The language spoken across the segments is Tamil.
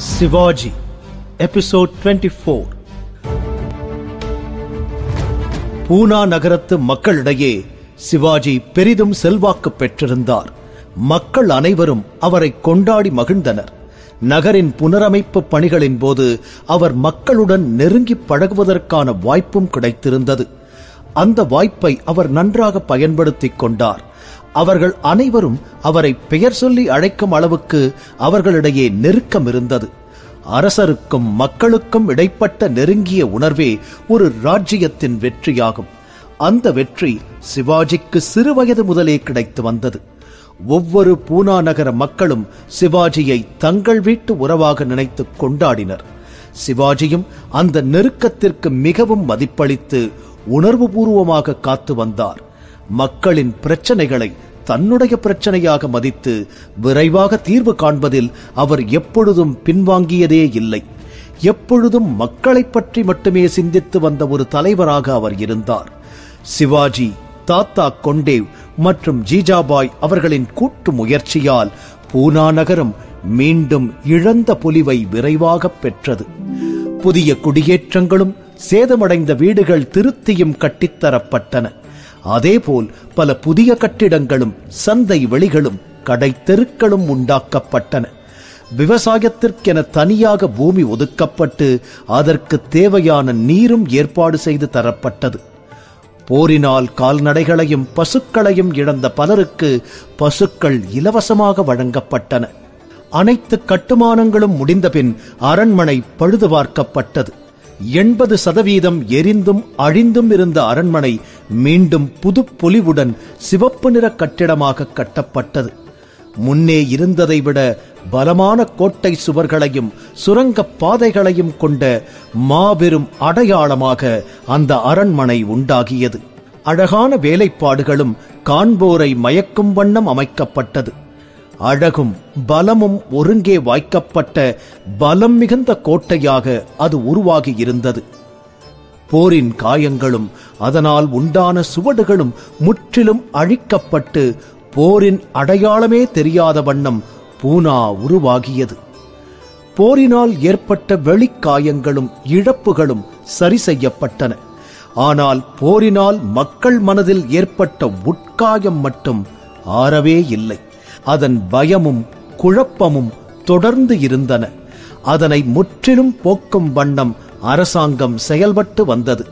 சிவாஜி எபிசோட் 24 பூனா நகரத்து மக்களிடையே சிவாஜி பெரிதும் செல்வாக்கு பெற்றிருந்தார் மக்கள் அனைவரும் அவரை கொண்டாடி மகிழ்ந்தனர் நகரின் புனரமைப்பு பணிகளின் போது அவர் மக்களுடன் நெருங்கி பழகுவதற்கான வாய்ப்பும் கிடைத்திருந்தது அந்த வாய்ப்பை அவர் நன்றாக பயன்படுத்திக் கொண்டார் அவர்கள் அனைவரும் அவரை பெயர் சொல்லி அழைக்கும் அளவுக்கு அவர்களிடையே நெருக்கம் இருந்தது அரசருக்கும் மக்களுக்கும் இடைப்பட்ட நெருங்கிய உணர்வே ஒரு ராஜ்யத்தின் வெற்றியாகும் அந்த வெற்றி சிவாஜிக்கு சிறுவயது முதலே கிடைத்து வந்தது ஒவ்வொரு பூனா நகர மக்களும் சிவாஜியை தங்கள் வீட்டு உறவாக நினைத்து கொண்டாடினர் சிவாஜியும் அந்த நெருக்கத்திற்கு மிகவும் மதிப்பளித்து உணர்வுபூர்வமாக காத்து வந்தார் மக்களின் பிரச்சனைகளை தன்னுடைய பிரச்சனையாக மதித்து விரைவாக தீர்வு காண்பதில் அவர் எப்பொழுதும் பின்வாங்கியதே இல்லை எப்பொழுதும் மக்களைப் பற்றி மட்டுமே சிந்தித்து வந்த ஒரு தலைவராக அவர் இருந்தார் சிவாஜி தாத்தா கொண்டேவ் மற்றும் ஜீஜாபாய் அவர்களின் கூட்டு முயற்சியால் பூனா நகரம் மீண்டும் இழந்த பொலிவை விரைவாக பெற்றது புதிய குடியேற்றங்களும் சேதமடைந்த வீடுகள் திருத்தியும் கட்டித்தரப்பட்டன அதேபோல் பல புதிய கட்டிடங்களும் சந்தை வெளிகளும் கடை தெருக்களும் உண்டாக்கப்பட்டன விவசாயத்திற்கென தனியாக பூமி ஒதுக்கப்பட்டு அதற்கு தேவையான நீரும் ஏற்பாடு செய்து தரப்பட்டது போரினால் கால்நடைகளையும் பசுக்களையும் இழந்த பலருக்கு பசுக்கள் இலவசமாக வழங்கப்பட்டன அனைத்து கட்டுமானங்களும் முடிந்தபின் அரண்மனை பழுது பார்க்கப்பட்டது எண்பது சதவீதம் எரிந்தும் அழிந்தும் இருந்த அரண்மனை மீண்டும் புது பொலிவுடன் சிவப்பு நிற கட்டிடமாக கட்டப்பட்டது முன்னே இருந்ததை விட பலமான கோட்டை சுவர்களையும் சுரங்கப் பாதைகளையும் கொண்ட மாபெரும் அடையாளமாக அந்த அரண்மனை உண்டாகியது அழகான வேலைப்பாடுகளும் காண்போரை மயக்கும் வண்ணம் அமைக்கப்பட்டது அழகும் பலமும் ஒருங்கே வாய்க்கப்பட்ட பலம் மிகுந்த கோட்டையாக அது உருவாகி இருந்தது போரின் காயங்களும் அதனால் உண்டான சுவடுகளும் முற்றிலும் அழிக்கப்பட்டு போரின் அடையாளமே தெரியாத வண்ணம் பூனா உருவாகியது போரினால் ஏற்பட்ட வெளிக்காயங்களும் இழப்புகளும் சரி செய்யப்பட்டன ஆனால் போரினால் மக்கள் மனதில் ஏற்பட்ட உட்காயம் மட்டும் ஆறவே இல்லை அதன் பயமும் குழப்பமும் தொடர்ந்து இருந்தன அதனை முற்றிலும் போக்கும் வண்ணம் அரசாங்கம் செயல்பட்டு வந்தது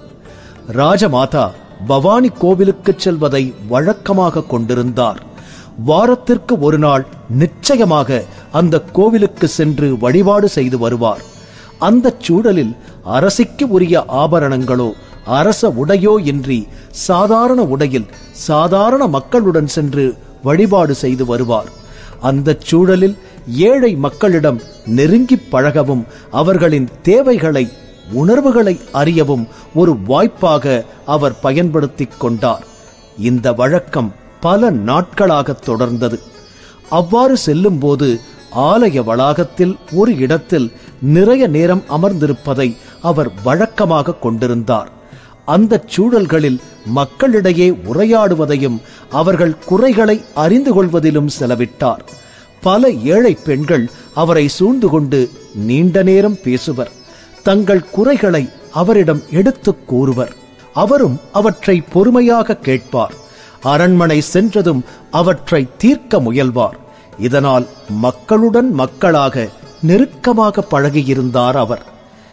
ராஜமாதா பவானி கோவிலுக்குச் செல்வதை வழக்கமாக கொண்டிருந்தார் வாரத்திற்கு ஒரு நாள் நிச்சயமாக அந்த கோவிலுக்கு சென்று வழிபாடு செய்து வருவார் அந்த சூழலில் அரசிக்கு உரிய ஆபரணங்களோ அரச உடையோ இன்றி சாதாரண உடையில் சாதாரண மக்களுடன் சென்று வழிபாடு செய்து வருவார் அந்த சூழலில் ஏழை மக்களிடம் நெருங்கி பழகவும் அவர்களின் தேவைகளை உணர்வுகளை அறியவும் ஒரு வாய்ப்பாக அவர் பயன்படுத்திக் கொண்டார் இந்த வழக்கம் பல நாட்களாக தொடர்ந்தது அவ்வாறு செல்லும்போது ஆலய வளாகத்தில் ஒரு இடத்தில் நிறைய நேரம் அமர்ந்திருப்பதை அவர் வழக்கமாக கொண்டிருந்தார் அந்த சூழல்களில் மக்களிடையே உரையாடுவதையும் அவர்கள் குறைகளை அறிந்து கொள்வதிலும் செலவிட்டார் பல ஏழை பெண்கள் அவரை சூழ்ந்து கொண்டு நீண்ட நேரம் பேசுவர் தங்கள் குறைகளை அவரிடம் எடுத்துக் கூறுவர் அவரும் அவற்றை பொறுமையாக கேட்பார் அரண்மனை சென்றதும் அவற்றை தீர்க்க முயல்வார் இதனால் மக்களுடன் மக்களாக நெருக்கமாக பழகியிருந்தார் அவர்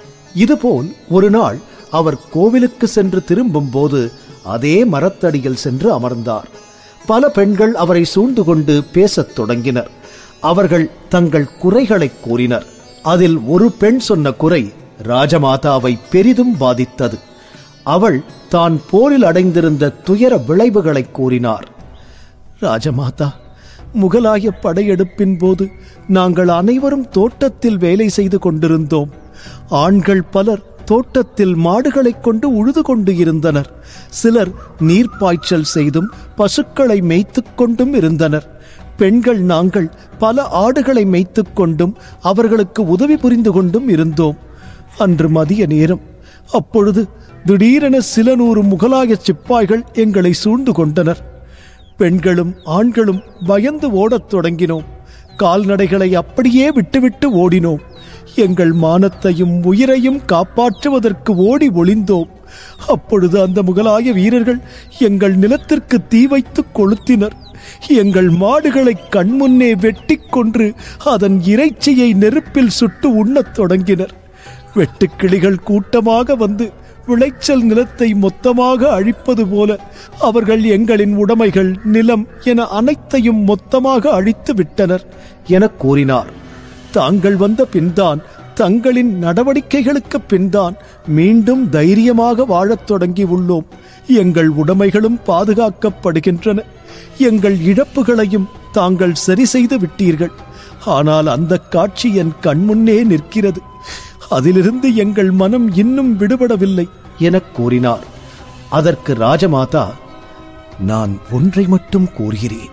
இதுபோல் ஒரு நாள் அவர் கோவிலுக்கு சென்று திரும்பும் போது அதே மரத்தடியில் சென்று அமர்ந்தார் பல பெண்கள் அவரை சூழ்ந்து கொண்டு பேசத் தொடங்கினர் அவர்கள் தங்கள் குறைகளை கூறினர் அதில் ஒரு பெண் சொன்ன குறை ராஜமாதாவை பெரிதும் பாதித்தது அவள் தான் போரில் அடைந்திருந்த துயர விளைவுகளை கூறினார் ராஜமாதா முகலாய படையெடுப்பின் போது நாங்கள் அனைவரும் தோட்டத்தில் வேலை செய்து கொண்டிருந்தோம் ஆண்கள் பலர் தோட்டத்தில் மாடுகளைக் கொண்டு உழுது கொண்டு இருந்தனர் சிலர் நீர்ப்பாய்ச்சல் செய்தும் பசுக்களை மேய்த்துக் கொண்டும் இருந்தனர் பெண்கள் நாங்கள் பல ஆடுகளை மேய்த்துக் கொண்டும் அவர்களுக்கு உதவி புரிந்து கொண்டும் இருந்தோம் அன்று மதிய நேரம் அப்பொழுது திடீரென சில நூறு முகலாய சிப்பாய்கள் எங்களை சூழ்ந்து கொண்டனர் பெண்களும் ஆண்களும் பயந்து ஓடத் தொடங்கினோம் கால்நடைகளை அப்படியே விட்டுவிட்டு ஓடினோம் எங்கள் மானத்தையும் உயிரையும் காப்பாற்றுவதற்கு ஓடி ஒளிந்தோம் அப்பொழுது அந்த முகலாய வீரர்கள் எங்கள் நிலத்திற்கு தீ வைத்து கொளுத்தினர் எங்கள் மாடுகளை கண்முன்னே வெட்டிக் கொன்று அதன் இறைச்சியை நெருப்பில் சுட்டு உண்ணத் தொடங்கினர் வெட்டுக்கிளிகள் கூட்டமாக வந்து விளைச்சல் நிலத்தை மொத்தமாக அழிப்பது போல அவர்கள் எங்களின் உடைமைகள் நிலம் என அனைத்தையும் மொத்தமாக அழித்து விட்டனர் எனக் கூறினார் தாங்கள் வந்த பின்தான் தங்களின் நடவடிக்கைகளுக்கு பின்தான் மீண்டும் தைரியமாக வாழத் தொடங்கி உள்ளோம் எங்கள் உடைமைகளும் பாதுகாக்கப்படுகின்றன எங்கள் இழப்புகளையும் தாங்கள் சரி செய்து விட்டீர்கள் ஆனால் அந்த காட்சி என் கண்முன்னே நிற்கிறது அதிலிருந்து எங்கள் மனம் இன்னும் விடுபடவில்லை எனக் கூறினார் அதற்கு ராஜமாதா நான் ஒன்றை மட்டும் கூறுகிறேன்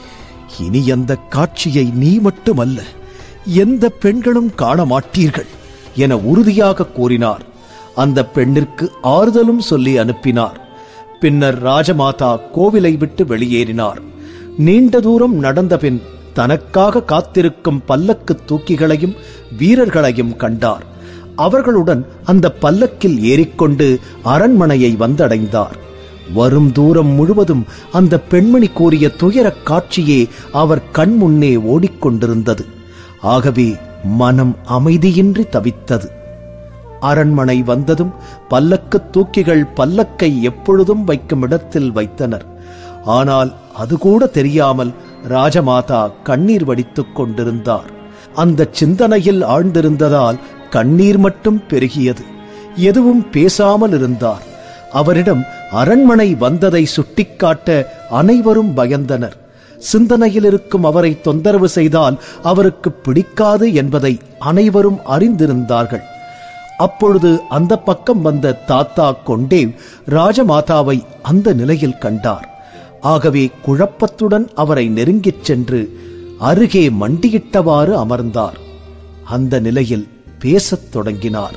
இனி அந்த காட்சியை நீ மட்டுமல்ல எந்த பெண்களும் காண மாட்டீர்கள் என உறுதியாக கூறினார் அந்த பெண்ணிற்கு ஆறுதலும் சொல்லி அனுப்பினார் பின்னர் ராஜமாதா கோவிலை விட்டு வெளியேறினார் நீண்ட தூரம் நடந்த பின் தனக்காக காத்திருக்கும் பல்லக்கு தூக்கிகளையும் வீரர்களையும் கண்டார் அவர்களுடன் அந்த பல்லக்கில் ஏறிக்கொண்டு அரண்மனையை வந்தடைந்தார் வரும் தூரம் முழுவதும் அந்த பெண்மணி கூறிய துயரக் காட்சியே அவர் கண்முன்னே ஓடிக்கொண்டிருந்தது ஆகவே மனம் அமைதியின்றி தவித்தது அரண்மனை வந்ததும் பல்லக்கு தூக்கிகள் பல்லக்கை எப்பொழுதும் வைக்கும் இடத்தில் வைத்தனர் ஆனால் அது கூட தெரியாமல் ராஜமாதா கண்ணீர் வடித்துக் கொண்டிருந்தார் அந்த சிந்தனையில் ஆழ்ந்திருந்ததால் கண்ணீர் மட்டும் பெருகியது எதுவும் பேசாமல் இருந்தார் அவரிடம் அரண்மனை வந்ததை சுட்டிக்காட்ட அனைவரும் பயந்தனர் சிந்தனையில் இருக்கும் அவரை தொந்தரவு செய்தால் அவருக்கு பிடிக்காது என்பதை அனைவரும் அறிந்திருந்தார்கள் அப்பொழுது அந்த பக்கம் வந்த தாத்தா கொண்டேவ் ராஜமாதாவை அந்த நிலையில் கண்டார் ஆகவே குழப்பத்துடன் அவரை நெருங்கிச் சென்று அருகே மண்டியிட்டவாறு அமர்ந்தார் அந்த நிலையில் பேசத் தொடங்கினார்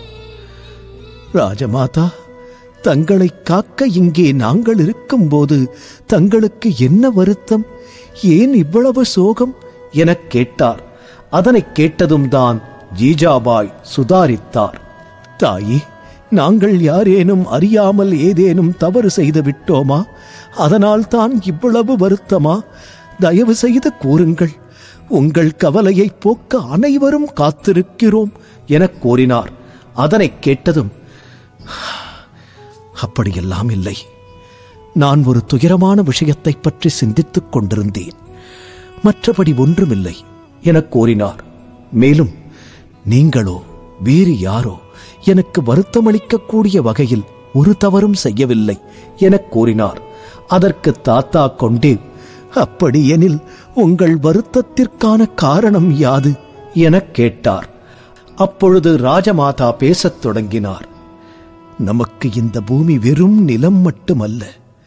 ராஜமாதா தங்களை காக்க இங்கே நாங்கள் இருக்கும்போது தங்களுக்கு என்ன வருத்தம் ஏன் இவ்வளவு சோகம் எனக் கேட்டார் அதனைக் கேட்டதும் தான் ஜீஜாபாய் சுதாரித்தார் தாயே நாங்கள் யாரேனும் அறியாமல் ஏதேனும் தவறு செய்து விட்டோமா அதனால் தான் இவ்வளவு வருத்தமா தயவு செய்து கூறுங்கள் உங்கள் கவலையை போக்க அனைவரும் காத்திருக்கிறோம் எனக் கூறினார் அதனைக் கேட்டதும் அப்படியெல்லாம் இல்லை நான் ஒரு துயரமான விஷயத்தைப் பற்றி சிந்தித்துக் கொண்டிருந்தேன் மற்றபடி ஒன்றுமில்லை எனக் கூறினார் மேலும் நீங்களோ வேறு யாரோ எனக்கு வருத்தமளிக்கக்கூடிய வகையில் ஒரு தவறும் செய்யவில்லை எனக் கூறினார் அதற்கு தாத்தா கொண்டே அப்படியெனில் உங்கள் வருத்தத்திற்கான காரணம் யாது எனக் கேட்டார் அப்பொழுது ராஜமாதா பேசத் தொடங்கினார் நமக்கு இந்த பூமி வெறும் நிலம் மட்டுமல்ல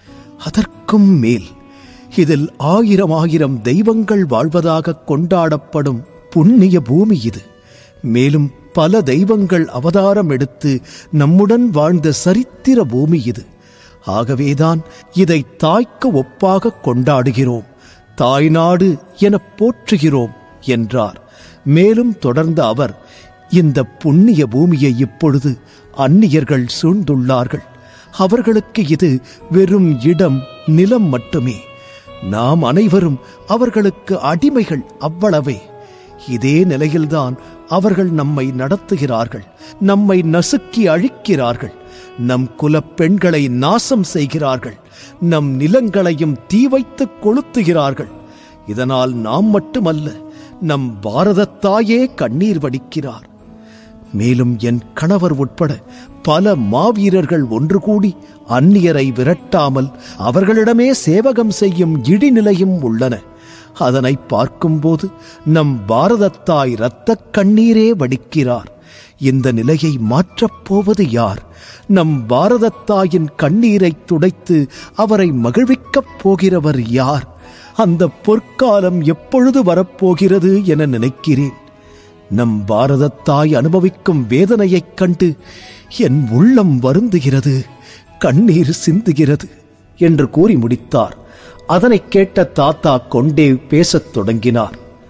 அதற்கும் மேல் இதில் ஆயிரம் ஆயிரம் தெய்வங்கள் வாழ்வதாக கொண்டாடப்படும் புண்ணிய பூமி இது மேலும் பல தெய்வங்கள் அவதாரம் எடுத்து நம்முடன் வாழ்ந்த சரித்திர பூமி இது ஆகவேதான் இதை தாய்க்கு ஒப்பாக கொண்டாடுகிறோம் தாய்நாடு என போற்றுகிறோம் என்றார் மேலும் தொடர்ந்த அவர் இந்த புண்ணிய பூமியை இப்பொழுது அந்நியர்கள் சூழ்ந்துள்ளார்கள் அவர்களுக்கு இது வெறும் இடம் நிலம் மட்டுமே நாம் அனைவரும் அவர்களுக்கு அடிமைகள் அவ்வளவே இதே நிலையில்தான் அவர்கள் நம்மை நடத்துகிறார்கள் நம்மை நசுக்கி அழிக்கிறார்கள் நம் குலப் பெண்களை நாசம் செய்கிறார்கள் நம் நிலங்களையும் தீ வைத்து கொளுத்துகிறார்கள் இதனால் நாம் மட்டுமல்ல நம் பாரதத்தாயே கண்ணீர் வடிக்கிறார் மேலும் என் கணவர் உட்பட பல மாவீரர்கள் ஒன்று கூடி அந்நியரை விரட்டாமல் அவர்களிடமே சேவகம் செய்யும் இடிநிலையும் உள்ளன அதனை பார்க்கும்போது நம் பாரதத்தாய் இரத்தக் கண்ணீரே வடிக்கிறார் இந்த நிலையை மாற்றப் போவது யார் நம் பாரதத்தாயின் கண்ணீரை துடைத்து அவரை மகிழ்விக்கப் போகிறவர் யார் அந்த பொற்காலம் எப்பொழுது வரப்போகிறது என நினைக்கிறேன் நம் பாரதத்தாய் அனுபவிக்கும் வேதனையைக் கண்டு என் உள்ளம் வருந்துகிறது கண்ணீர் சிந்துகிறது என்று கூறி முடித்தார் அதனைக் கேட்ட தாத்தா கொண்டே பேசத் தொடங்கினார்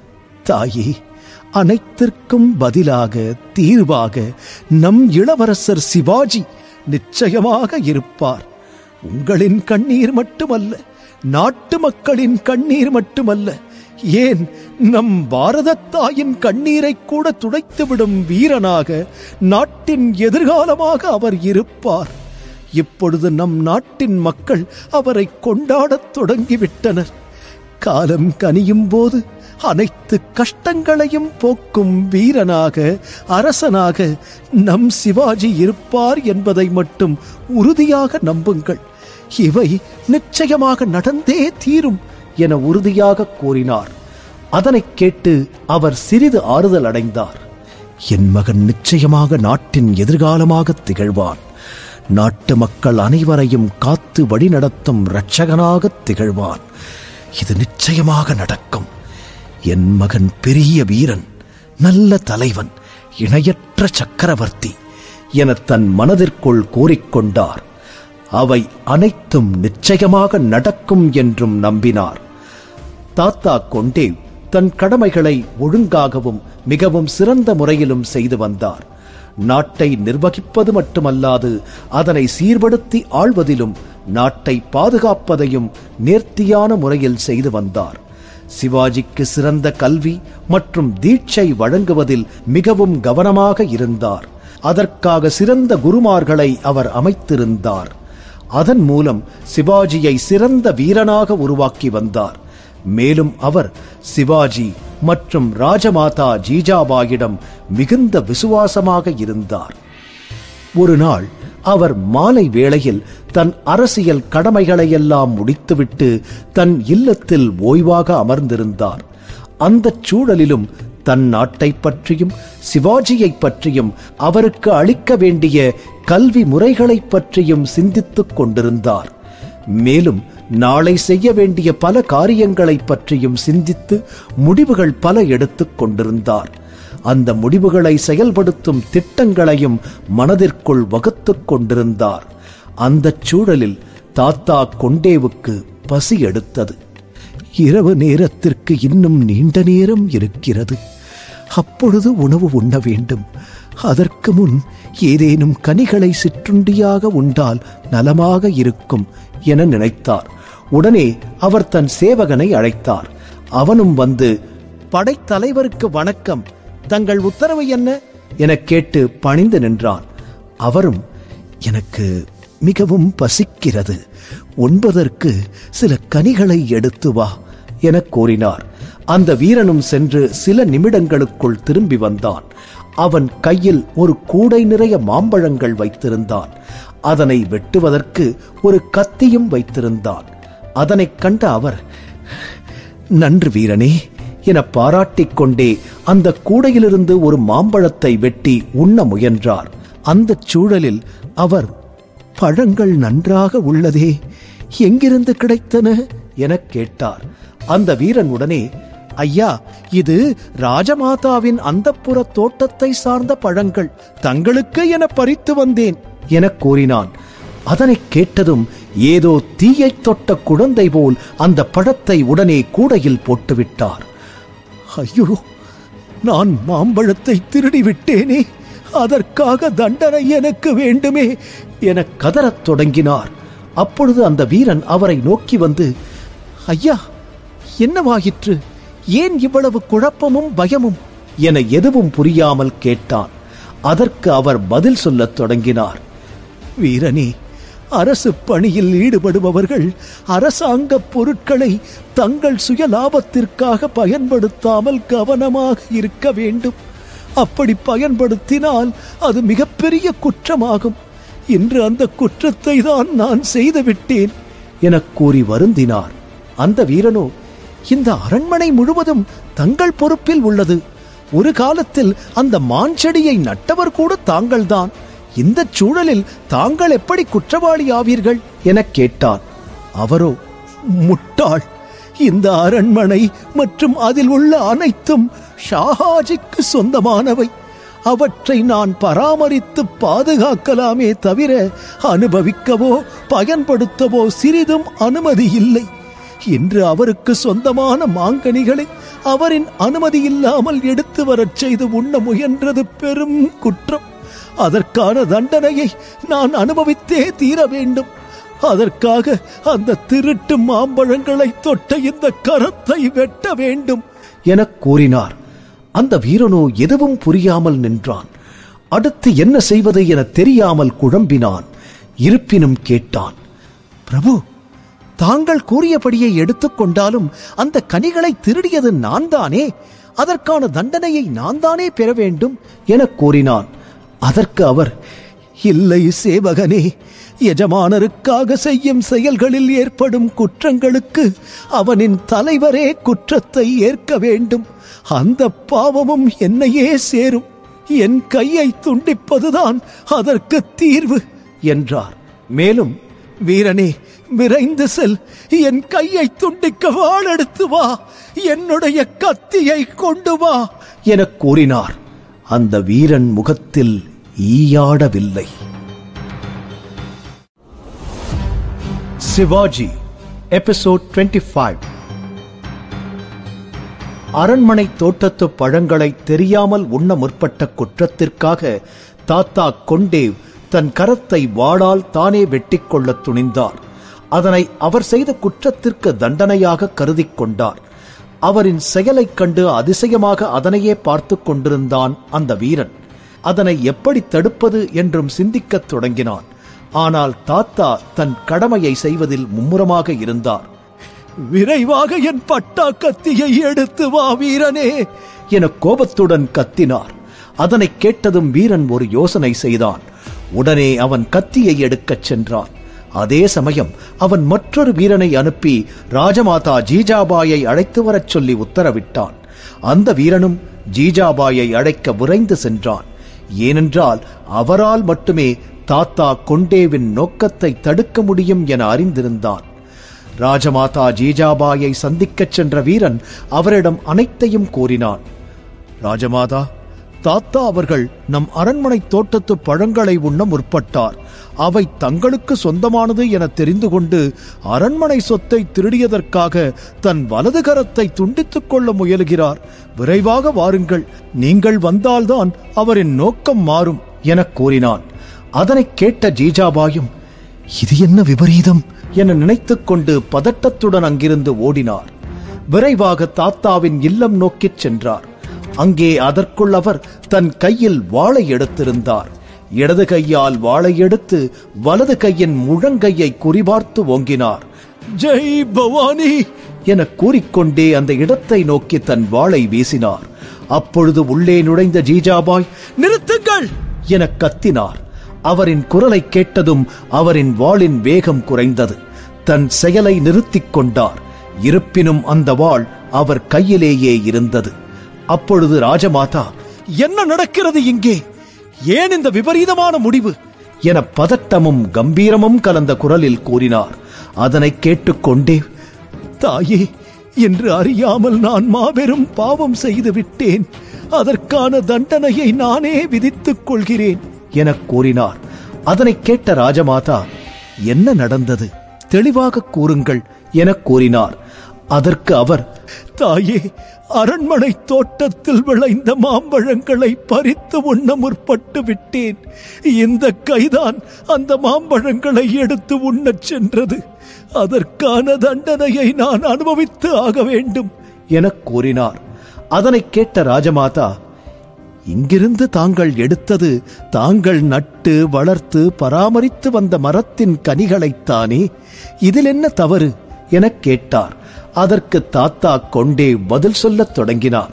தாயே அனைத்திற்கும் பதிலாக தீர்வாக நம் இளவரசர் சிவாஜி நிச்சயமாக இருப்பார் உங்களின் கண்ணீர் மட்டுமல்ல நாட்டு மக்களின் கண்ணீர் மட்டுமல்ல ஏன் நம் பாரதத் தாயின் கண்ணீரை கூட துடைத்துவிடும் வீரனாக நாட்டின் எதிர்காலமாக அவர் இருப்பார் இப்பொழுது நம் நாட்டின் மக்கள் அவரை கொண்டாடத் தொடங்கிவிட்டனர் காலம் கனியும் போது அனைத்து கஷ்டங்களையும் போக்கும் வீரனாக அரசனாக நம் சிவாஜி இருப்பார் என்பதை மட்டும் உறுதியாக நம்புங்கள் இவை நிச்சயமாக நடந்தே தீரும் என உறுதியாக கூறினார் அதனைக் கேட்டு அவர் சிறிது ஆறுதல் அடைந்தார் என் மகன் நிச்சயமாக நாட்டின் எதிர்காலமாக திகழ்வான் நாட்டு மக்கள் அனைவரையும் காத்து வழிநடத்தும் இரட்சகனாக திகழ்வான் இது நிச்சயமாக நடக்கும் என் மகன் பெரிய வீரன் நல்ல தலைவன் இணையற்ற சக்கரவர்த்தி என தன் மனதிற்குள் கூறிக்கொண்டார் அவை அனைத்தும் நிச்சயமாக நடக்கும் என்றும் நம்பினார் தாத்தா கொண்டே தன் கடமைகளை ஒழுங்காகவும் மிகவும் சிறந்த முறையிலும் செய்து வந்தார் நாட்டை நிர்வகிப்பது மட்டுமல்லாது அதனை சீர்படுத்தி ஆள்வதிலும் நாட்டை பாதுகாப்பதையும் நேர்த்தியான முறையில் செய்து வந்தார் சிவாஜிக்கு சிறந்த கல்வி மற்றும் தீட்சை வழங்குவதில் மிகவும் கவனமாக இருந்தார் அதற்காக சிறந்த குருமார்களை அவர் அமைத்திருந்தார் அதன் மூலம் சிவாஜியை சிறந்த வீரனாக உருவாக்கி வந்தார் மேலும் அவர் சிவாஜி மற்றும் ராஜமாதா ஜீஜாபாயிடம் மிகுந்த விசுவாசமாக இருந்தார் ஒரு நாள் அவர் மாலை வேளையில் தன் அரசியல் கடமைகளையெல்லாம் முடித்துவிட்டு தன் இல்லத்தில் ஓய்வாக அமர்ந்திருந்தார் அந்தச் சூழலிலும் தன் நாட்டை பற்றியும் சிவாஜியை பற்றியும் அவருக்கு அளிக்க வேண்டிய கல்வி முறைகளைப் பற்றியும் சிந்தித்துக் கொண்டிருந்தார் மேலும் நாளை செய்ய வேண்டிய பல காரியங்களைப் பற்றியும் சிந்தித்து முடிவுகள் பல எடுத்துக் கொண்டிருந்தார் அந்த முடிவுகளை செயல்படுத்தும் திட்டங்களையும் மனதிற்குள் வகுத்துக் கொண்டிருந்தார் அந்தச் சூழலில் தாத்தா கொண்டேவுக்கு பசி எடுத்தது இரவு நேரத்திற்கு இன்னும் நீண்ட நேரம் இருக்கிறது அப்பொழுது உணவு உண்ண வேண்டும் அதற்கு முன் ஏதேனும் கனிகளை சிற்றுண்டியாக உண்டால் நலமாக இருக்கும் என நினைத்தார் உடனே அவர் தன் சேவகனை அழைத்தார் அவனும் வந்து படைத்தலைவருக்கு வணக்கம் தங்கள் உத்தரவு என்ன எனக் கேட்டு பணிந்து நின்றான் அவரும் எனக்கு மிகவும் பசிக்கிறது உண்பதற்கு சில கனிகளை எடுத்து வா எனக் கூறினார் அந்த வீரனும் சென்று சில நிமிடங்களுக்குள் திரும்பி வந்தான் அவன் கையில் ஒரு கூடை நிறைய மாம்பழங்கள் வைத்திருந்தான் அதனை வெட்டுவதற்கு ஒரு கத்தியும் வைத்திருந்தான் அதனைக் கண்ட அவர் நன்று வீரனே என பாராட்டிக் கொண்டே அந்த கூடையிலிருந்து ஒரு மாம்பழத்தை வெட்டி உண்ண முயன்றார் அந்தச் சூழலில் அவர் பழங்கள் நன்றாக உள்ளதே எங்கிருந்து கிடைத்தன எனக் கேட்டார் அந்த வீரன் உடனே ஐயா இது ராஜமாதாவின் அந்தப்புற தோட்டத்தை சார்ந்த பழங்கள் தங்களுக்கு என பறித்து வந்தேன் எனக் கூறினான் அதனைக் கேட்டதும் ஏதோ தீயைத் தொட்ட குழந்தை போல் அந்த பழத்தை உடனே கூடையில் போட்டுவிட்டார் ஐயோ நான் மாம்பழத்தை திருடி விட்டேனே அதற்காக தண்டனை எனக்கு வேண்டுமே என கதறத் தொடங்கினார் அப்பொழுது அந்த வீரன் அவரை நோக்கி வந்து ஐயா என்னவாயிற்று ஏன் இவ்வளவு குழப்பமும் பயமும் என எதுவும் புரியாமல் கேட்டான் அதற்கு அவர் பதில் சொல்லத் தொடங்கினார் வீரனே அரசு பணியில் ஈடுபடுபவர்கள் அரசாங்க பொருட்களை தங்கள் சுய லாபத்திற்காக பயன்படுத்தாமல் கவனமாக இருக்க வேண்டும் அப்படி பயன்படுத்தினால் அது மிகப்பெரிய குற்றமாகும் இன்று அந்த குற்றத்தை தான் நான் செய்துவிட்டேன் எனக் கூறி வருந்தினார் அந்த வீரனோ இந்த அரண்மனை முழுவதும் தங்கள் பொறுப்பில் உள்ளது ஒரு காலத்தில் அந்த மான் செடியை நட்டவர் கூட தாங்கள்தான் இந்த சூழலில் தாங்கள் எப்படி குற்றவாளி ஆவீர்கள் எனக் கேட்டார் அவரோ முட்டாள் இந்த அரண்மனை மற்றும் அதில் உள்ள அனைத்தும் ஷாஹாஜிக்கு சொந்தமானவை அவற்றை நான் பராமரித்து பாதுகாக்கலாமே தவிர அனுபவிக்கவோ பயன்படுத்தவோ சிறிதும் அனுமதி இல்லை இன்று அவருக்கு சொந்தமான மாங்கனிகளை அவரின் அனுமதி இல்லாமல் எடுத்து வரச் செய்து உண்ண முயன்றது பெரும் குற்றம் அதற்கான தண்டனையை நான் அனுபவித்தே தீர வேண்டும் அதற்காக அந்த திருட்டு மாம்பழங்களை தொட்ட இந்த கரத்தை வெட்ட வேண்டும் எனக் கூறினார் அந்த வீரனோ எதுவும் புரியாமல் நின்றான் அடுத்து என்ன செய்வது என தெரியாமல் குழம்பினான் இருப்பினும் கேட்டான் பிரபு தாங்கள் கூறியபடியே எடுத்துக்கொண்டாலும் அந்த கனிகளை திருடியது நான் தானே அதற்கான தண்டனையை நான் தானே பெற வேண்டும் எனக் கூறினான் அதற்கு அவர் இல்லை சேவகனே எஜமானருக்காக செய்யும் செயல்களில் ஏற்படும் குற்றங்களுக்கு அவனின் தலைவரே குற்றத்தை ஏற்க வேண்டும் அந்த பாவமும் என்னையே சேரும் என் கையை துண்டிப்பதுதான் அதற்கு தீர்வு என்றார் மேலும் வீரனே விரைந்து செல் என் கையை துண்டிக்க வாளெடுத்து வா என்னுடைய கத்தியை கொண்டு வா எனக் கூறினார் அந்த வீரன் முகத்தில் ஈயாடவில்லை சிவாஜி எபிசோட் 25 அரண்மனை தோட்டத்து பழங்களை தெரியாமல் உண்ண முற்பட்ட குற்றத்திற்காக தாத்தா கொண்டேவ் தன் கரத்தை வாளால் தானே வெட்டிக் கொள்ளத் துணிந்தார் அதனை அவர் செய்த குற்றத்திற்கு தண்டனையாக கருதிக் கொண்டார் அவரின் செயலைக் கண்டு அதிசயமாக அதனையே பார்த்துக் கொண்டிருந்தான் அந்த வீரன் அதனை எப்படி தடுப்பது என்றும் சிந்திக்கத் தொடங்கினான் ஆனால் தாத்தா தன் கடமையை செய்வதில் மும்முரமாக இருந்தார் விரைவாக என் பட்டா கத்தியை எடுத்து வா வீரனே என கோபத்துடன் கத்தினார் அதனை கேட்டதும் வீரன் ஒரு யோசனை செய்தான் உடனே அவன் கத்தியை எடுக்கச் சென்றான் அதே சமயம் அவன் மற்றொரு வீரனை அனுப்பி ராஜமாதா ஜீஜாபாயை அழைத்து வரச் சொல்லி உத்தரவிட்டான் அந்த வீரனும் ஜீஜாபாயை அழைக்க விரைந்து சென்றான் ஏனென்றால் அவரால் மட்டுமே தாத்தா கொண்டேவின் நோக்கத்தை தடுக்க முடியும் என அறிந்திருந்தான் ராஜமாதா ஜீஜாபாயை சந்திக்கச் சென்ற வீரன் அவரிடம் அனைத்தையும் கூறினான் ராஜமாதா தாத்தா அவர்கள் நம் அரண்மனை தோட்டத்து பழங்களை உண்ண முற்பட்டார் அவை தங்களுக்கு சொந்தமானது என தெரிந்து கொண்டு அரண்மனை சொத்தை திருடியதற்காக தன் வலது கரத்தை துண்டித்துக் கொள்ள முயலுகிறார் விரைவாக வாருங்கள் நீங்கள் வந்தால்தான் அவரின் நோக்கம் மாறும் எனக் கூறினான் அதனைக் கேட்ட ஜீஜாபாயும் இது என்ன விபரீதம் என நினைத்துக் கொண்டு பதட்டத்துடன் அங்கிருந்து ஓடினார் விரைவாக தாத்தாவின் இல்லம் நோக்கிச் சென்றார் அங்கே அதற்குள் அவர் தன் கையில் வாளை எடுத்திருந்தார் இடது கையால் வாளை எடுத்து வலது கையின் முழங்கையை குறிபார்த்து ஓங்கினார் ஜெய் பவானி என கூறிக்கொண்டே அந்த இடத்தை நோக்கி தன் வாளை வீசினார் அப்பொழுது உள்ளே நுழைந்த ஜீஜாபாய் நிறுத்துங்கள் என கத்தினார் அவரின் குரலை கேட்டதும் அவரின் வாளின் வேகம் குறைந்தது தன் செயலை நிறுத்திக் கொண்டார் இருப்பினும் அந்த வாள் அவர் கையிலேயே இருந்தது அப்பொழுது ராஜமாதா என்ன நடக்கிறது இங்கே ஏன் இந்த விபரீதமான முடிவு என பதட்டமும் கம்பீரமும் கலந்த குரலில் கூறினார் அதனை கேட்டுக்கொண்டே தாயே என்று அறியாமல் நான் மாபெரும் பாவம் செய்து விட்டேன் அதற்கான தண்டனையை நானே விதித்துக் கொள்கிறேன் எனக் கூறினார் அதனைக் கேட்ட ராஜமாதா என்ன நடந்தது தெளிவாக கூறுங்கள் எனக் கூறினார் அதற்கு அவர் தாயே அரண்மனை தோட்டத்தில் விளைந்த மாம்பழங்களை பறித்து உண்ண முற்பட்டு விட்டேன் இந்த கைதான் அந்த மாம்பழங்களை எடுத்து உண்ணச் சென்றது அதற்கான தண்டனையை நான் அனுபவித்து ஆக வேண்டும் எனக் கூறினார் அதனைக் கேட்ட ராஜமாதா இங்கிருந்து தாங்கள் எடுத்தது தாங்கள் நட்டு வளர்த்து பராமரித்து வந்த மரத்தின் கனிகளைத்தானே இதில் என்ன தவறு எனக் கேட்டார் அதற்கு தாத்தா கொண்டே பதில் சொல்லத் தொடங்கினார்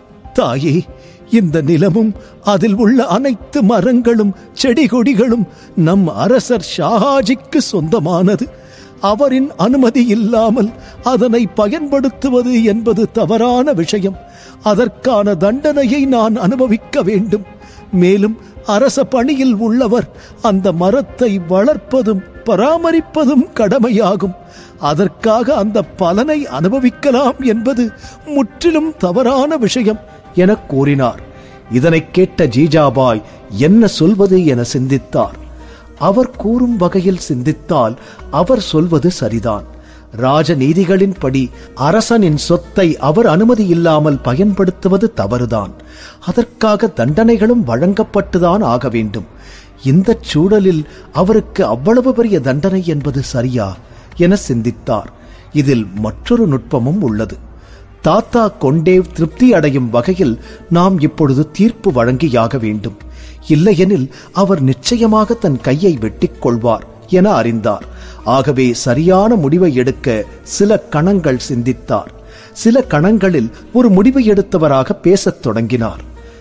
தாயே இந்த நிலமும் அதில் உள்ள அனைத்து மரங்களும் செடி கொடிகளும் நம் அரசர் ஷாஹாஜிக்கு சொந்தமானது அவரின் அனுமதி இல்லாமல் அதனை பயன்படுத்துவது என்பது தவறான விஷயம் அதற்கான தண்டனையை நான் அனுபவிக்க வேண்டும் மேலும் அரச பணியில் உள்ளவர் அந்த மரத்தை வளர்ப்பதும் பராமரிப்பதும் கடமையாகும் அதற்காக அந்த பலனை அனுபவிக்கலாம் என்பது முற்றிலும் தவறான விஷயம் எனக் கூறினார் இதனைக் கேட்ட ஜீஜாபாய் என்ன சொல்வது என சிந்தித்தார் அவர் கூறும் வகையில் சிந்தித்தால் அவர் சொல்வது சரிதான் ராஜநீதிகளின்படி அரசனின் சொத்தை அவர் அனுமதி இல்லாமல் பயன்படுத்துவது தவறுதான் அதற்காக தண்டனைகளும் வழங்கப்பட்டுதான் ஆக வேண்டும் இந்த சூழலில் அவருக்கு அவ்வளவு பெரிய தண்டனை என்பது சரியா என சிந்தித்தார் இதில் மற்றொரு நுட்பமும் உள்ளது தாத்தா கொண்டேவ் திருப்தி அடையும் வகையில் நாம் இப்பொழுது தீர்ப்பு வழங்கியாக வேண்டும் இல்லையெனில் அவர் நிச்சயமாக தன் கையை வெட்டிக் கொள்வார் என அறிந்தார் ஆகவே சரியான முடிவை எடுக்க சில கணங்கள் சிந்தித்தார் சில கணங்களில் ஒரு முடிவை எடுத்தவராக பேசத் தொடங்கினார்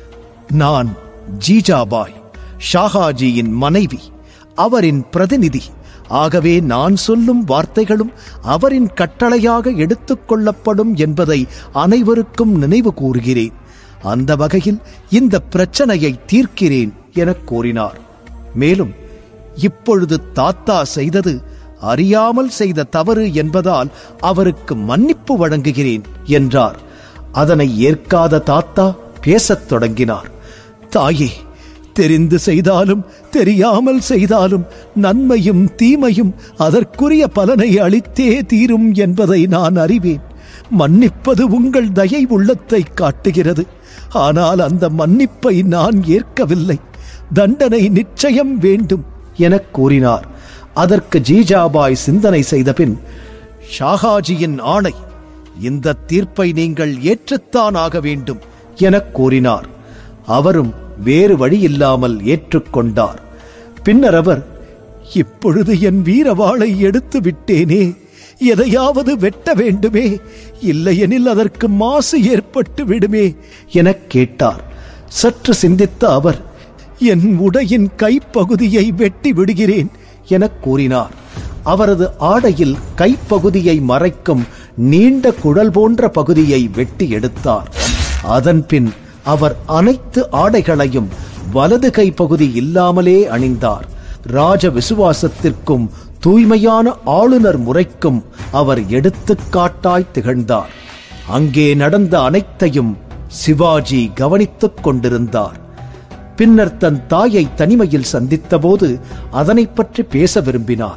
நான் ஜீஜாபாய் ஷாஹாஜியின் மனைவி அவரின் பிரதிநிதி ஆகவே நான் சொல்லும் வார்த்தைகளும் அவரின் கட்டளையாக எடுத்துக் கொள்ளப்படும் என்பதை அனைவருக்கும் நினைவு கூறுகிறேன் அந்த வகையில் இந்த பிரச்சனையை தீர்க்கிறேன் எனக் கூறினார் மேலும் இப்பொழுது தாத்தா செய்தது அறியாமல் செய்த தவறு என்பதால் அவருக்கு மன்னிப்பு வழங்குகிறேன் என்றார் அதனை ஏற்காத தாத்தா பேசத் தொடங்கினார் தாயே தெரிந்து செய்தாலும் தெரியாமல் செய்தாலும் நன்மையும் தீமையும் அதற்குரிய பலனை அளித்தே தீரும் என்பதை நான் அறிவேன் மன்னிப்பது உங்கள் தயை உள்ளத்தை காட்டுகிறது ஆனால் அந்த மன்னிப்பை நான் ஏற்கவில்லை தண்டனை நிச்சயம் வேண்டும் எனக் கூறினார் அதற்கு ஜீஜாபாய் சிந்தனை செய்தபின் ஷாகாஜியின் ஆணை இந்த தீர்ப்பை நீங்கள் ஏற்றுத்தான் ஆக வேண்டும் எனக் கூறினார் அவரும் வேறு வழியில்லாமல் ஏற்றுக்கொண்டார் பின்னர் அவர் இப்பொழுது என் வீரவாளை எடுத்து விட்டேனே எதையாவது வெட்ட வேண்டுமே இல்லையெனில் அதற்கு மாசு ஏற்பட்டு விடுமே எனக் கேட்டார் சற்று சிந்தித்த அவர் என் உடையின் கைப்பகுதியை வெட்டி விடுகிறேன் எனக் கூறினார் அவரது ஆடையில் கைப்பகுதியை மறைக்கும் நீண்ட குழல் போன்ற பகுதியை வெட்டி எடுத்தார் அதன்பின் அவர் அனைத்து ஆடைகளையும் வலது கை பகுதி இல்லாமலே அணிந்தார் ராஜ விசுவாசத்திற்கும் தூய்மையான ஆளுநர் முறைக்கும் அவர் எடுத்துக்காட்டாய் திகழ்ந்தார் அங்கே நடந்த அனைத்தையும் சிவாஜி கவனித்துக் கொண்டிருந்தார் பின்னர் தன் தாயை தனிமையில் சந்தித்தபோது அதனைப் பற்றி பேச விரும்பினார்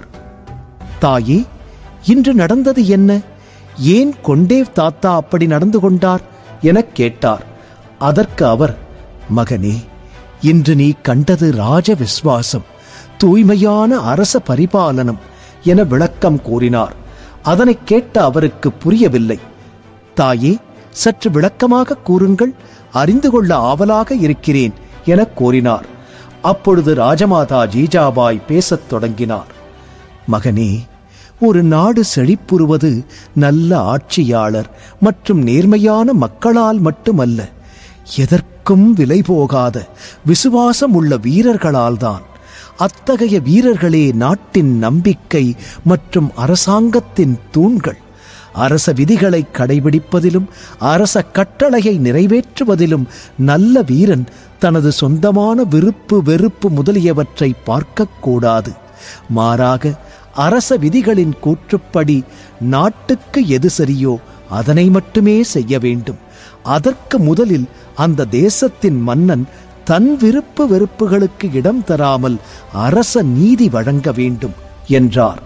தாயே இன்று நடந்தது என்ன ஏன் கொண்டேவ் தாத்தா அப்படி நடந்து கொண்டார் எனக் கேட்டார் அதற்கு அவர் மகனே இன்று நீ கண்டது ராஜ விஸ்வாசம் தூய்மையான அரச பரிபாலனம் என விளக்கம் கூறினார் அதனைக் கேட்ட அவருக்கு புரியவில்லை தாயே சற்று விளக்கமாக கூறுங்கள் அறிந்து கொள்ள ஆவலாக இருக்கிறேன் எனக் கூறினார் அப்பொழுது ராஜமாதா ஜீஜாபாய் பேசத் தொடங்கினார் மகனே ஒரு நாடு செழிப்புறுவது நல்ல ஆட்சியாளர் மற்றும் நேர்மையான மக்களால் மட்டுமல்ல எதற்கும் விலை போகாத விசுவாசம் உள்ள வீரர்களால்தான் அத்தகைய வீரர்களே நாட்டின் நம்பிக்கை மற்றும் அரசாங்கத்தின் தூண்கள் அரச விதிகளை கடைபிடிப்பதிலும் அரச கட்டளையை நிறைவேற்றுவதிலும் நல்ல வீரன் தனது சொந்தமான விருப்பு வெறுப்பு முதலியவற்றை பார்க்கக்கூடாது மாறாக அரச விதிகளின் கூற்றுப்படி நாட்டுக்கு எது சரியோ அதனை மட்டுமே செய்ய வேண்டும் அதற்கு முதலில் அந்த தேசத்தின் மன்னன் தன் விருப்பு வெறுப்புகளுக்கு இடம் தராமல் அரச நீதி வழங்க வேண்டும் என்றார்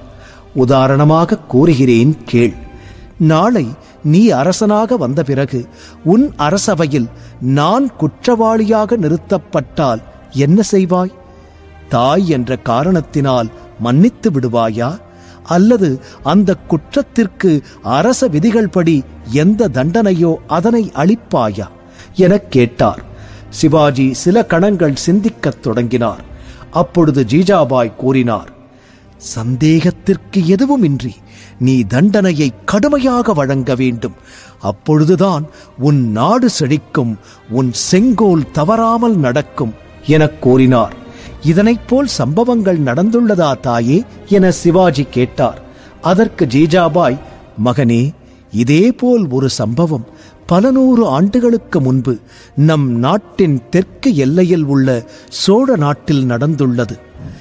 உதாரணமாக கூறுகிறேன் கேள் நாளை நீ அரசனாக வந்த பிறகு உன் அரசவையில் நான் குற்றவாளியாக நிறுத்தப்பட்டால் என்ன செய்வாய் தாய் என்ற காரணத்தினால் மன்னித்து விடுவாயா அல்லது அந்த குற்றத்திற்கு அரச விதிகள் படி எந்த தண்டனையோ அதனை அளிப்பாயா எனக் கேட்டார் சிவாஜி சில கணங்கள் சிந்திக்கத் தொடங்கினார் அப்பொழுது ஜீஜாபாய் கூறினார் சந்தேகத்திற்கு எதுவுமின்றி நீ தண்டனையை கடுமையாக வழங்க வேண்டும் அப்பொழுதுதான் உன் நாடு செழிக்கும் உன் செங்கோல் தவறாமல் நடக்கும் எனக் கூறினார் இதனைப் போல் சம்பவங்கள் நடந்துள்ளதா தாயே என சிவாஜி கேட்டார் அதற்கு ஜீஜாபாய் மகனே இதேபோல் ஒரு சம்பவம் பல நூறு ஆண்டுகளுக்கு முன்பு நம் நாட்டின் தெற்கு எல்லையில் உள்ள சோழ நாட்டில் நடந்துள்ளது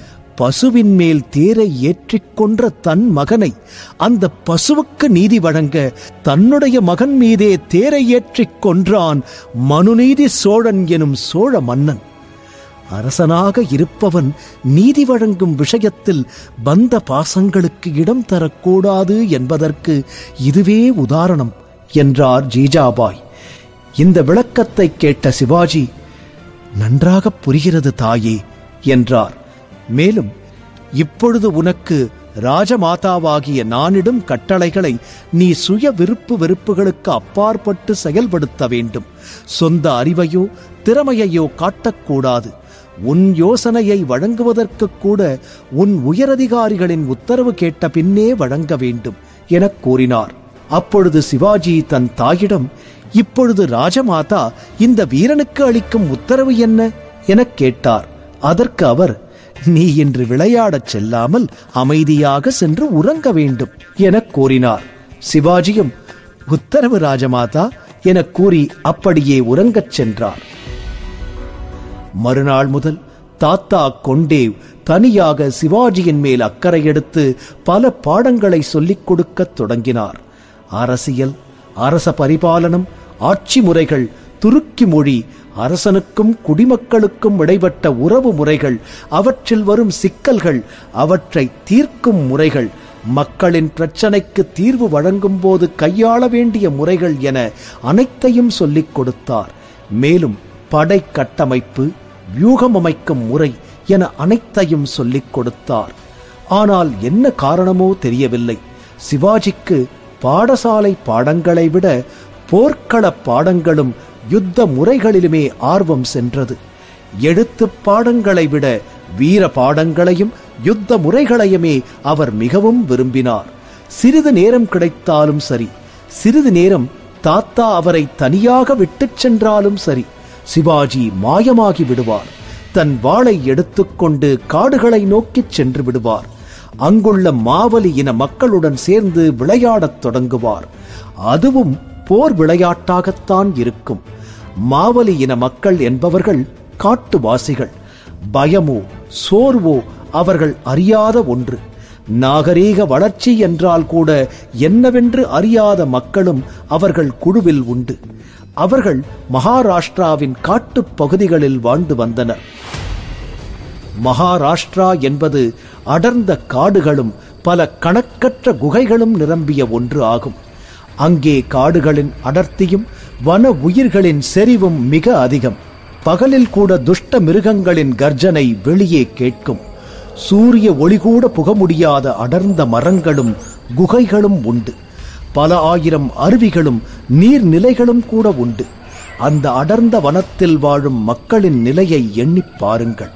பசுவின் மேல் தேரை ஏற்றிக் கொன்ற தன் மகனை அந்த பசுவுக்கு நீதி வழங்க தன்னுடைய மகன் மீதே தேரை ஏற்றிக் கொன்றான் மனுநீதி சோழன் எனும் சோழ மன்னன் அரசனாக இருப்பவன் நீதி வழங்கும் விஷயத்தில் பந்த பாசங்களுக்கு இடம் தரக்கூடாது என்பதற்கு இதுவே உதாரணம் என்றார் ஜீஜாபாய் இந்த விளக்கத்தை கேட்ட சிவாஜி நன்றாக புரிகிறது தாயே என்றார் மேலும் இப்பொழுது உனக்கு ராஜமாதாவாகிய நானிடும் கட்டளைகளை நீ சுய விருப்பு வெறுப்புகளுக்கு அப்பாற்பட்டு செயல்படுத்த வேண்டும் சொந்த அறிவையோ திறமையையோ காட்டக்கூடாது உன் யோசனையை வழங்குவதற்கு கூட உன் உயரதிகாரிகளின் உத்தரவு கேட்ட பின்னே வழங்க வேண்டும் எனக் கூறினார் அப்பொழுது சிவாஜி தன் தாயிடம் இப்பொழுது ராஜமாதா இந்த வீரனுக்கு அளிக்கும் உத்தரவு என்ன எனக் கேட்டார் அதற்கு அவர் நீ இன்று விளையாடச் செல்லாமல் அமைதியாக சென்று உறங்க வேண்டும் எனக் கூறினார் சிவாஜியும் உத்தரவு ராஜமாதா எனக் கூறி அப்படியே உறங்கச் சென்றார் மறுநாள் முதல் தாத்தா கொண்டேவ் தனியாக சிவாஜியின் மேல் அக்கறை எடுத்து பல பாடங்களை சொல்லிக் கொடுக்கத் தொடங்கினார் அரசியல் அரச பரிபாலனம் ஆட்சி முறைகள் துருக்கி மொழி அரசனுக்கும் குடிமக்களுக்கும் இடைப்பட்ட உறவு முறைகள் அவற்றில் வரும் சிக்கல்கள் அவற்றை தீர்க்கும் முறைகள் மக்களின் பிரச்சனைக்கு தீர்வு வழங்கும் போது கையாள வேண்டிய முறைகள் என அனைத்தையும் சொல்லிக் கொடுத்தார் மேலும் படை கட்டமைப்பு வியூகம் அமைக்கும் முறை என அனைத்தையும் சொல்லிக் கொடுத்தார் ஆனால் என்ன காரணமோ தெரியவில்லை சிவாஜிக்கு பாடசாலை பாடங்களை விட போர்க்கள பாடங்களும் யுத்த முறைகளிலுமே ஆர்வம் சென்றது எழுத்து பாடங்களை விட வீர பாடங்களையும் யுத்த முறைகளையுமே அவர் மிகவும் விரும்பினார் சிறிது நேரம் கிடைத்தாலும் சரி சிறிது நேரம் தாத்தா அவரை தனியாக விட்டுச் சென்றாலும் சரி சிவாஜி மாயமாகி விடுவார் தன் வாளை எடுத்துக்கொண்டு காடுகளை நோக்கிச் சென்று விடுவார் அங்குள்ள மாவலி இன மக்களுடன் சேர்ந்து விளையாடத் தொடங்குவார் அதுவும் போர் விளையாட்டாகத்தான் இருக்கும் மாவலி இன மக்கள் என்பவர்கள் காட்டுவாசிகள் பயமோ சோர்வோ அவர்கள் அறியாத ஒன்று நாகரீக வளர்ச்சி என்றால் கூட என்னவென்று அறியாத மக்களும் அவர்கள் குழுவில் உண்டு அவர்கள் மகாராஷ்டிராவின் காட்டுப் பகுதிகளில் வாழ்ந்து வந்தனர் மகாராஷ்டிரா என்பது அடர்ந்த காடுகளும் பல கணக்கற்ற குகைகளும் நிரம்பிய ஒன்று ஆகும் அங்கே காடுகளின் அடர்த்தியும் வன உயிர்களின் செறிவும் மிக அதிகம் பகலில் கூட துஷ்ட மிருகங்களின் கர்ஜனை வெளியே கேட்கும் சூரிய ஒளி கூட புக முடியாத அடர்ந்த மரங்களும் குகைகளும் உண்டு பல ஆயிரம் அருவிகளும் நீர்நிலைகளும் கூட உண்டு அந்த அடர்ந்த வனத்தில் வாழும் மக்களின் நிலையை எண்ணிப் பாருங்கள்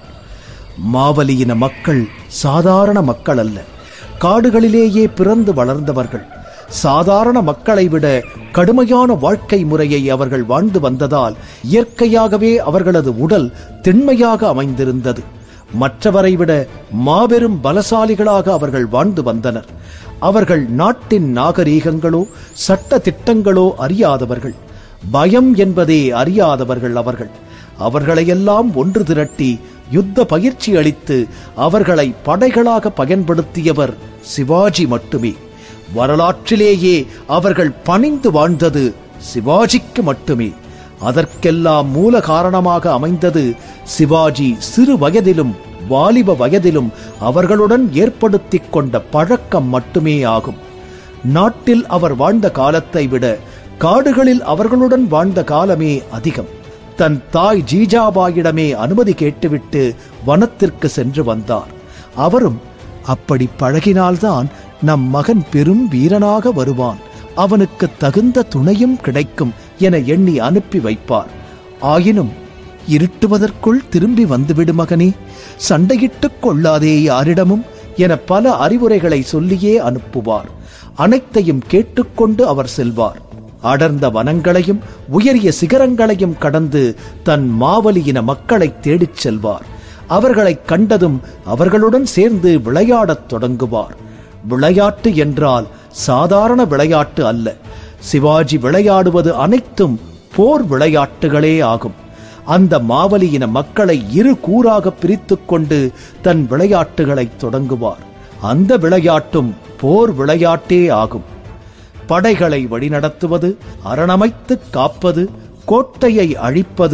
மாவலியின மக்கள் சாதாரண மக்கள் அல்ல காடுகளிலேயே பிறந்து வளர்ந்தவர்கள் சாதாரண மக்களை விட கடுமையான வாழ்க்கை முறையை அவர்கள் வாழ்ந்து வந்ததால் இயற்கையாகவே அவர்களது உடல் திண்மையாக அமைந்திருந்தது மற்றவரை விட மாபெரும் பலசாலிகளாக அவர்கள் வாழ்ந்து வந்தனர் அவர்கள் நாட்டின் நாகரீகங்களோ சட்ட திட்டங்களோ அறியாதவர்கள் பயம் என்பதே அறியாதவர்கள் அவர்கள் அவர்களையெல்லாம் ஒன்று திரட்டி யுத்த பயிற்சி அளித்து அவர்களை படைகளாக பயன்படுத்தியவர் சிவாஜி மட்டுமே வரலாற்றிலேயே அவர்கள் பணிந்து வாழ்ந்தது சிவாஜிக்கு மட்டுமே அதற்கெல்லாம் மூல காரணமாக அமைந்தது சிவாஜி சிறு வயதிலும் வாலிப வயதிலும் அவர்களுடன் ஏற்படுத்திக் கொண்ட பழக்கம் மட்டுமே ஆகும் நாட்டில் அவர் வாழ்ந்த காலத்தை விட காடுகளில் அவர்களுடன் வாழ்ந்த காலமே அதிகம் தன் தாய் ஜீஜாபாயிடமே அனுமதி கேட்டுவிட்டு வனத்திற்கு சென்று வந்தார் அவரும் அப்படி பழகினால்தான் நம் மகன் பெரும் வீரனாக வருவான் அவனுக்கு தகுந்த துணையும் கிடைக்கும் என எண்ணி அனுப்பி வைப்பார் ஆயினும் இருட்டுவதற்குள் திரும்பி வந்துவிடு மகனே சண்டையிட்டுக் கொள்ளாதே யாரிடமும் என பல அறிவுரைகளை சொல்லியே அனுப்புவார் அனைத்தையும் கேட்டுக்கொண்டு அவர் செல்வார் அடர்ந்த வனங்களையும் உயரிய சிகரங்களையும் கடந்து தன் மாவலியின மக்களை தேடிச் செல்வார் அவர்களைக் கண்டதும் அவர்களுடன் சேர்ந்து விளையாடத் தொடங்குவார் விளையாட்டு என்றால் சாதாரண விளையாட்டு அல்ல சிவாஜி விளையாடுவது அனைத்தும் போர் விளையாட்டுகளே ஆகும் அந்த மாவலியின மக்களை இரு கூறாக பிரித்துக் கொண்டு தன் விளையாட்டுகளை தொடங்குவார் அந்த விளையாட்டும் போர் விளையாட்டே ஆகும் படைகளை வழிநடத்துவது அரணமைத்து காப்பது கோட்டையை அழிப்பது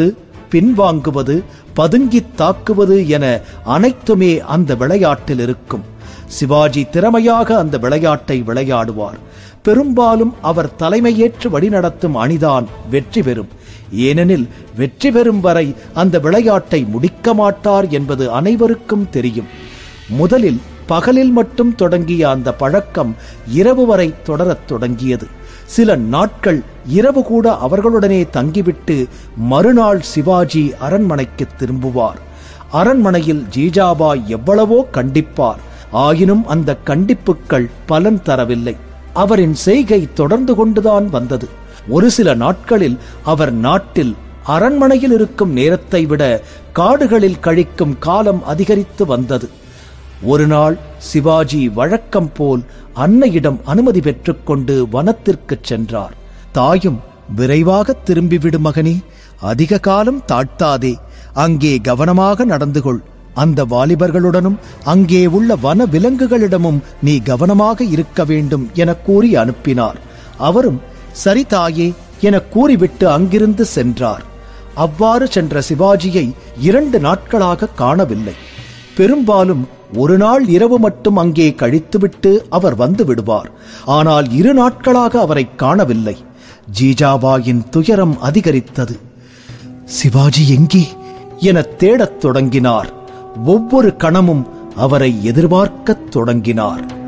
பின்வாங்குவது பதுங்கித் தாக்குவது என அனைத்துமே அந்த விளையாட்டில் இருக்கும் சிவாஜி திறமையாக அந்த விளையாட்டை விளையாடுவார் பெரும்பாலும் அவர் தலைமையேற்று வழிநடத்தும் அணிதான் வெற்றி பெறும் ஏனெனில் வெற்றி பெறும் வரை அந்த விளையாட்டை முடிக்க மாட்டார் என்பது அனைவருக்கும் தெரியும் முதலில் பகலில் மட்டும் தொடங்கிய அந்த பழக்கம் இரவு வரை தொடரத் தொடங்கியது சில நாட்கள் இரவு கூட அவர்களுடனே தங்கிவிட்டு மறுநாள் சிவாஜி அரண்மனைக்கு திரும்புவார் அரண்மனையில் ஜீஜாபாய் எவ்வளவோ கண்டிப்பார் ஆயினும் அந்த கண்டிப்புகள் பலன் தரவில்லை அவரின் செய்கை தொடர்ந்து கொண்டுதான் வந்தது ஒரு சில நாட்களில் அவர் நாட்டில் அரண்மனையில் இருக்கும் நேரத்தை விட காடுகளில் கழிக்கும் காலம் அதிகரித்து வந்தது ஒரு நாள் சிவாஜி வழக்கம் போல் அன்னையிடம் அனுமதி பெற்றுக்கொண்டு வனத்திற்குச் சென்றார் தாயும் விரைவாக திரும்பிவிடு மகனே அதிக காலம் தாழ்த்தாதே அங்கே கவனமாக நடந்து கொள் அந்த வாலிபர்களுடனும் அங்கே உள்ள வன விலங்குகளிடமும் நீ கவனமாக இருக்க வேண்டும் என கூறி அனுப்பினார் அவரும் சரி தாயே என கூறிவிட்டு அங்கிருந்து சென்றார் அவ்வாறு சென்ற சிவாஜியை இரண்டு நாட்களாக காணவில்லை பெரும்பாலும் ஒரு நாள் இரவு மட்டும் அங்கே கழித்துவிட்டு அவர் வந்து விடுவார் ஆனால் இரு நாட்களாக அவரை காணவில்லை ஜீஜாபாயின் துயரம் அதிகரித்தது சிவாஜி எங்கே என தேடத் தொடங்கினார் ஒவ்வொரு கணமும் அவரை எதிர்பார்க்கத் தொடங்கினார்